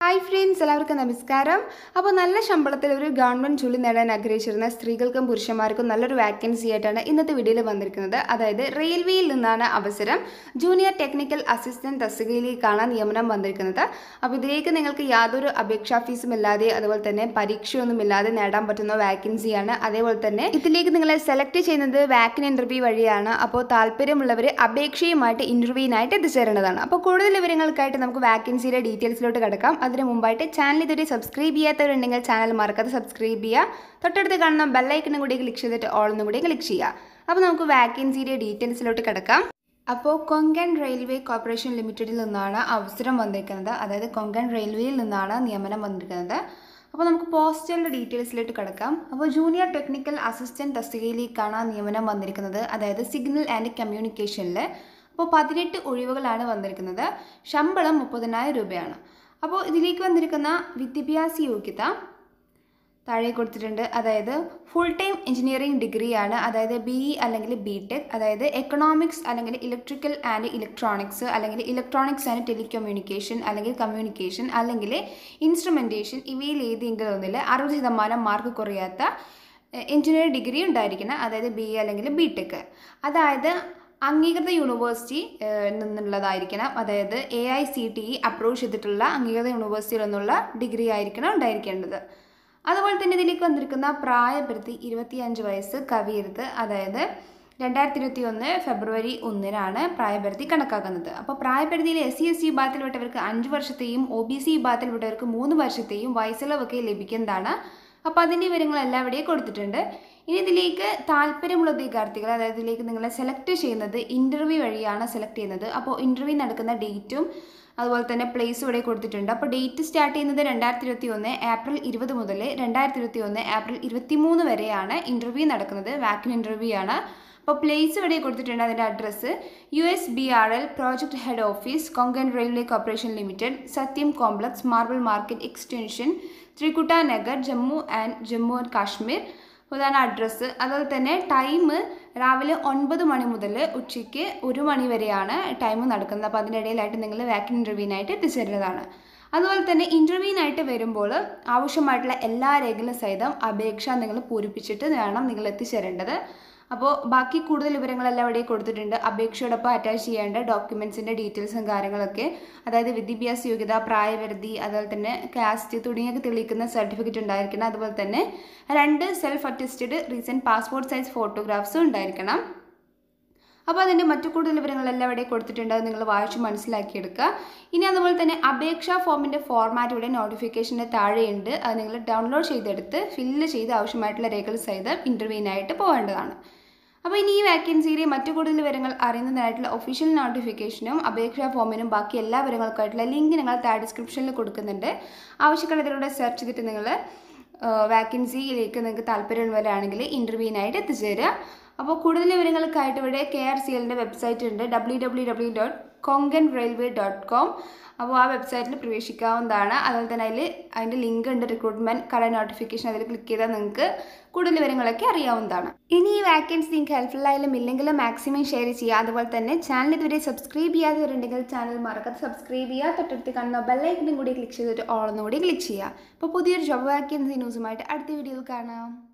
hi friends എല്ലാവർക്കും നമസ്കാരം അപ്പോൾ നല്ല ശമ്പളത്തിൽ ഒരു ഗവൺമെൻറ് ജോലി നേടാൻ ആഗ്രഹിച്ചിരുന്ന സ്ത്രീകൾക്കും പുരുഷന്മാർക്കും നല്ലൊരു വാക്കൻസി ആയിട്ടാണ് ഇന്നത്തെ വീഡിയോയിൽ വന്നിരിക്കുന്നത് അതായത് റെയിൽവേയിൽ നിന്നാണ് അവസരം ജൂനിയർ ടെക്നിക്കൽ അസിസ്റ്റന്റ് തസ്തികയിലേക്കാണ് നിയമനം വന്നിരിക്കുന്നത് അപ്പോൾ ഇതിലേക്ക് നിങ്ങൾക്ക് യാതൊരു അപേക്ഷാ ഫീസും ഇല്ലാതെ അതുപോലെ തന്നെ പരീക്ഷയൊന്നും ഇല്ലാതെ നേടാൻ പറ്റുന്ന വാക്കൻസിയാണ് അതേപോലെ തന്നെ ഇതിലേക്ക് നിങ്ങളെ സെലക്ട് ചെയ്യുന്നത് വാക്കിൻ ഇൻ്റർവ്യൂ വഴിയാണ് അപ്പോൾ താല്പര്യമുള്ളവർ അപേക്ഷയുമായിട്ട് ഇൻ്റർവ്യൂവിനായിട്ട് എത്തിച്ചേരേണ്ടതാണ് അപ്പോൾ കൂടുതൽ വിവരങ്ങൾക്കായിട്ട് നമുക്ക് വാക്കൻസിയുടെ ഡീറ്റെയിൽസിലോട്ട് കിടക്കാം അതിന് മുമ്പായിട്ട് ചാനൽ ഇതുവരെ സബ്സ്ക്രൈബ് ചെയ്യാത്തവരുണ്ടെങ്കിൽ ചാനൽ മറക്കാതെ സബ്സ്ക്രൈബ് ചെയ്യുക തൊട്ടടുത്ത് കാണുന്ന ബെല്ലൈക്കണും കൂടി ക്ലിക്ക് ചെയ്തിട്ട് ഓൾ എന്നും കൂടി ക്ലിക്ക് ചെയ്യുക അപ്പോൾ നമുക്ക് വാക്കൻസിയുടെ ഡീറ്റെയിൽസിലോട്ട് കിടക്കാം അപ്പോൾ കൊങ്കൺ റെയിൽവേ കോർപ്പറേഷൻ ലിമിറ്റഡിൽ നിന്നാണ് അവസരം വന്നിരിക്കുന്നത് അതായത് കൊങ്കൺ റെയിൽവേയിൽ നിന്നാണ് നിയമനം വന്നിരിക്കുന്നത് അപ്പോൾ നമുക്ക് പോസ്റ്റലിൻ്റെ ഡീറ്റെയിൽസിലോട്ട് കിടക്കാം അപ്പോൾ ജൂനിയർ ടെക്നിക്കൽ അസിസ്റ്റൻറ്റ് തസ്തികയിലേക്കാണ് നിയമനം വന്നിരിക്കുന്നത് അതായത് സിഗ്നൽ ആൻഡ് കമ്മ്യൂണിക്കേഷനിൽ അപ്പോൾ പതിനെട്ട് ഒഴിവുകളാണ് വന്നിരിക്കുന്നത് ശമ്പളം മുപ്പതിനായിരം രൂപയാണ് അപ്പോൾ ഇതിലേക്ക് വന്നിരിക്കുന്ന വിദ്യാഭ്യാസ യോഗ്യത താഴെ കൊടുത്തിട്ടുണ്ട് അതായത് ഫുൾ ടൈം എഞ്ചിനീയറിംഗ് ഡിഗ്രിയാണ് അതായത് ബി ഇ അല്ലെങ്കിൽ ബി ടെക് അതായത് എക്കണോമിക്സ് അല്ലെങ്കിൽ ഇലക്ട്രിക്കൽ ആൻഡ് ഇലക്ട്രോണിക്സ് അല്ലെങ്കിൽ ഇലക്ട്രോണിക്സ് ആൻഡ് ടെലികമ്മ്യൂണിക്കേഷൻ അല്ലെങ്കിൽ കമ്മ്യൂണിക്കേഷൻ അല്ലെങ്കിൽ ഇൻസ്ട്രുമെൻറ്റേഷൻ ഇവയിൽ ഏതെങ്കിലും ഒന്നിൽ അറുപത് ശതമാനം മാർക്ക് കുറയാത്ത എഞ്ചിനീയറിംഗ് ഡിഗ്രി ഉണ്ടായിരിക്കണം അതായത് ബി എ അല്ലെങ്കിൽ ബി ടെക് അതായത് അംഗീകൃത യൂണിവേഴ്സിറ്റി നിന്നുള്ളതായിരിക്കണം അതായത് A I C T E approve ചെയ്തിട്ടുള്ള അംഗീകൃത യൂണിവേഴ്സിറ്റിയിൽ നിന്നുള്ള ഡിഗ്രി ആയിരിക്കണം ഉണ്ടായിരിക്കേണ്ടത് അതുപോലെ തന്നെ ഇതിലേക്ക് വന്നിരിക്കുന്ന പ്രായപരിധി ഇരുപത്തിയഞ്ച് വയസ്സ് കവിയരുത് അതായത് രണ്ടായിരത്തി ഇരുപത്തി ഒന്ന് ഫെബ്രുവരി ഒന്നിനാണ് പ്രായപരിധി കണക്കാക്കുന്നത് അപ്പോൾ പ്രായപരിധിയിൽ എസ് സി എസ് സി വിഭാഗത്തിൽപ്പെട്ടവർക്ക് അഞ്ച് വർഷത്തെയും ഒ ബി സി വിഭാഗത്തിൽപ്പെട്ടവർക്ക് മൂന്ന് വർഷത്തെയും വയസ്സിളവൊക്കെ ലഭിക്കുന്നതാണ് അപ്പോൾ അതിൻ്റെ വിവരങ്ങളെല്ലാം ഇവിടെ കൊടുത്തിട്ടുണ്ട് ഇനി ഇതിലേക്ക് താല്പര്യമുള്ള ഉദ്യോഗാർത്ഥികൾ അതായത് ഇതിലേക്ക് നിങ്ങളെ സെലക്ട് ചെയ്യുന്നത് ഇൻ്റർവ്യൂ വഴിയാണ് സെലക്ട് ചെയ്യുന്നത് അപ്പോൾ ഇൻ്റർവ്യൂ നടക്കുന്ന ഡേറ്റും അതുപോലെ തന്നെ പ്ലേസ് ഇവിടെ കൊടുത്തിട്ടുണ്ട് അപ്പോൾ ഡേറ്റ് സ്റ്റാർട്ട് ചെയ്യുന്നത് രണ്ടായിരത്തി ഇരുപത്തി ഒന്ന് ഏപ്രിൽ ഇരുപത് മുതൽ രണ്ടായിരത്തി ഇരുപത്തി ഒന്ന് ഏപ്രിൽ ഇരുപത്തി മൂന്ന് വരെയാണ് ഇൻ്റർവ്യൂ നടക്കുന്നത് വാക്കിൻ ഇൻ്റർവ്യൂ ആണ് അപ്പോൾ പ്ലേസ് ഇവിടെ കൊടുത്തിട്ടുണ്ട് അതിൻ്റെ address U S B R L project head office Konkan railway corporation limited Satyam complex marble market extension Trikuta Nagar Jammu and Jammu and Kashmir ഇതാണ് അഡ്രസ്സ് അതുപോലെ തന്നെ ടൈം രാവിലെ ഒൻപത് മണി മുതൽ ഉച്ചയ്ക്ക് ഒരു മണി വരെയാണ് ടൈം നടക്കുന്നത് അപ്പോൾ അതിനിടയിലായിട്ട് നിങ്ങൾ വാക്കിൻ ഇൻ്റർവ്യൂവിനായിട്ട് എത്തിച്ചേരുന്നതാണ് അതുപോലെ തന്നെ ഇൻ്റർവ്യൂവിനായിട്ട് വരുമ്പോൾ ആവശ്യമായിട്ടുള്ള എല്ലാ രേഖകളും സഹിതം അപേക്ഷ നിങ്ങൾ പൂരിപ്പിച്ചിട്ട് വേണം നിങ്ങൾ എത്തിച്ചേരേണ്ടത് അപ്പോൾ ബാക്കി കൂടുതൽ വിവരങ്ങളെല്ലാം ഇവിടെ കൊടുത്തിട്ടുണ്ട് അപേക്ഷയോടൊപ്പം അറ്റാച്ച് ചെയ്യേണ്ട ഡോക്യുമെൻസിൻ്റെ ഡീറ്റെയിൽസും കാര്യങ്ങളൊക്കെ അതായത് വിദ്യാഭ്യാസ യോഗ്യത പ്രായപരിധി അതുപോലെ തന്നെ കാസ്റ്റ് തുടങ്ങിയൊക്കെ തെളിയിക്കുന്ന സർട്ടിഫിക്കറ്റ് ഉണ്ടായിരിക്കണം അതുപോലെ തന്നെ രണ്ട് self attested recent passport size ഫോട്ടോഗ്രാഫ്സും ഉണ്ടായിരിക്കണം അപ്പോൾ അതിൻ്റെ മറ്റു കൂടുതൽ വിവരങ്ങളെല്ലാം ഇവിടെ കൊടുത്തിട്ടുണ്ട് അത് നിങ്ങൾ വായിച്ച് മനസ്സിലാക്കിയെടുക്കുക ഇനി അതുപോലെ തന്നെ അപേക്ഷാ ഫോമിൻ്റെ ഫോർമാറ്റ് ഇവിടെ നോട്ടിഫിക്കേഷൻ്റെ താഴെയുണ്ട് അത് നിങ്ങൾ ഡൗൺലോഡ് ചെയ്തെടുത്ത് ഫില്ല് ചെയ്ത് ആവശ്യമായിട്ടുള്ള രേഖകൾ സഹിതം ഇൻ്റർവ്യൂവിനായിട്ട് പോകേണ്ടതാണ് അപ്പോൾ ഇനി ഈ വാക്കൻസിയിലെ മറ്റു കൂടുതൽ വിവരങ്ങൾ അറിയുന്നതിനായിട്ടുള്ള ഒഫീഷ്യൽ നോട്ടിഫിക്കേഷനും അപേക്ഷാ ഫോമിനും ബാക്കി എല്ലാ വിവരങ്ങൾക്കായിട്ടുള്ള ലിങ്ക് നിങ്ങൾ താഴെ ഡിസ്ക്രിപ്ഷനിൽ കൊടുക്കുന്നുണ്ട് ആവശ്യമുള്ളതിലൂടെ സെർച്ച് ചെയ്തിട്ട് നിങ്ങൾ വാക്കൻസിയിലേക്ക് നിങ്ങൾക്ക് താല്പര്യമുള്ളവരാണെങ്കിൽ ഇൻ്റർവ്യൂവിനായിട്ട് എത്തിച്ചേരുക അപ്പോൾ കൂടുതൽ വിവരങ്ങൾക്കായിട്ട് ഇവിടെ കെ ആർ സി എല്ലിൻ്റെ വെബ്സൈറ്റ് ഉണ്ട് W W W dot Konkan railway dot com അപ്പോൾ ആ വെബ്സൈറ്റിൽ പ്രവേശിക്കാവുന്നതാണ് അതുപോലെ തന്നെ അതിൽ അതിൻ്റെ ലിങ്ക് ഉണ്ട് റിക്രൂട്ട്മെൻറ്റ് കട നോട്ടിഫിക്കേഷൻ അതിൽ ക്ലിക്ക് ചെയ്താൽ നിങ്ങൾക്ക് കൂടുതൽ വിവരങ്ങളൊക്കെ അറിയാവുന്നതാണ് ഇനി ഈ വാക്കൻസി നിങ്ങൾക്ക് ഹെൽപ്ഫുൾ ആയാലും ഇല്ലെങ്കിലും മാക്സിമം ഷെയർ ചെയ്യുക അതുപോലെ തന്നെ ചാനൽ ഇതുവരെ സബ്സ്ക്രൈബ് ചെയ്യാത്തവരുണ്ടെങ്കിൽ ചാനൽ മറക്കാതെ സബ്സ്ക്രൈബ് ചെയ്യുക തൊട്ടടുത്ത് കാണുന്ന ബെല്ലൈക്കനും കൂടി ക്ലിക്ക് ചെയ്തിട്ട് ഓളൊന്നും കൂടി ക്ലിക്ക് ചെയ്യുക അപ്പോൾ പുതിയൊരു ജോബ് വാക്കൻസി ന്യൂസുമായിട്ട് അടുത്ത വീഡിയോയിൽ കാണാം